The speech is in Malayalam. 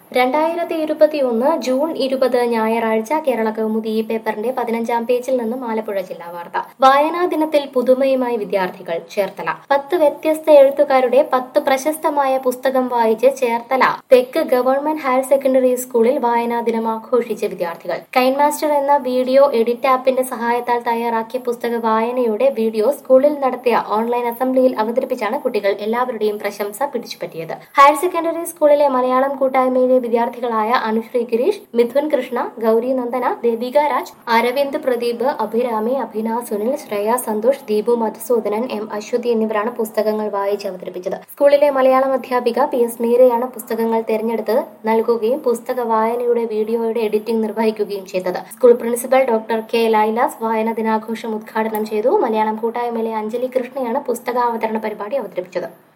രണ്ടായിരത്തി ഇരുപത്തിയൊന്ന് ജൂൺ ഇരുപത് ഞായറാഴ്ച കേരള കൗമുദി ഈ പേപ്പറിന്റെ പതിനഞ്ചാം പേജിൽ നിന്നും ആലപ്പുഴ ജില്ലാ വാർത്ത വായനാ ദിനത്തിൽ പുതുമയുമായി വിദ്യാർത്ഥികൾ ചേർത്തല പത്ത് വ്യത്യസ്ത എഴുത്തുകാരുടെ പത്ത് പ്രശസ്തമായ പുസ്തകം വായിച്ച് ചേർത്തല തെക്ക് ഗവൺമെന്റ് ഹയർ സെക്കൻഡറി സ്കൂളിൽ വായനാ ദിനം ആഘോഷിച്ച വിദ്യാർത്ഥികൾ കൈൻ മാസ്റ്റർ എന്ന വീഡിയോ എഡിറ്റ് ആപ്പിന്റെ സഹായത്താൽ തയ്യാറാക്കിയ പുസ്തക വായനയുടെ വീഡിയോ സ്കൂളിൽ നടത്തിയ ഓൺലൈൻ അസംബ്ലിയിൽ അവതരിപ്പിച്ചാണ് കുട്ടികൾ എല്ലാവരുടെയും പ്രശംസ പിടിച്ചുപറ്റിയത് ഹയർ സെക്കൻഡറി സ്കൂളിലെ മലയാളം കൂട്ടായ്മയിലെ വിദ്യാർത്ഥികളായ അനുശ്രീ ഗിരീഷ് മിഥുൻ കൃഷ്ണ ഗൗരി നന്ദന ദേവിക രാജ് അരവിന്ദ് പ്രദീപ് അഭിരാമി അഭിന സുനിൽ ശ്രേയ സന്തോഷ് ദീപു മധുസൂദനൻ എം അശ്വതി എന്നിവരാണ് പുസ്തകങ്ങൾ വായിച്ച് അവതരിപ്പിച്ചത് സ്കൂളിലെ മലയാളം അധ്യാപിക പി എസ് മീരയാണ് പുസ്തകങ്ങൾ തിരഞ്ഞെടുത്ത് നൽകുകയും പുസ്തക വായനയുടെ വീഡിയോയുടെ എഡിറ്റിംഗ് നിർവഹിക്കുകയും ചെയ്തത് school principal doctor K Lailas വായന ദിനാഘോഷം ഉദ്ഘാടനം ചെയ്തു മലയാളം കൂട്ടായ്മയിലെ അഞ്ജലി കൃഷ്ണയാണ് പുസ്തകാവതരണ പരിപാടി അവതരിപ്പിച്ചത്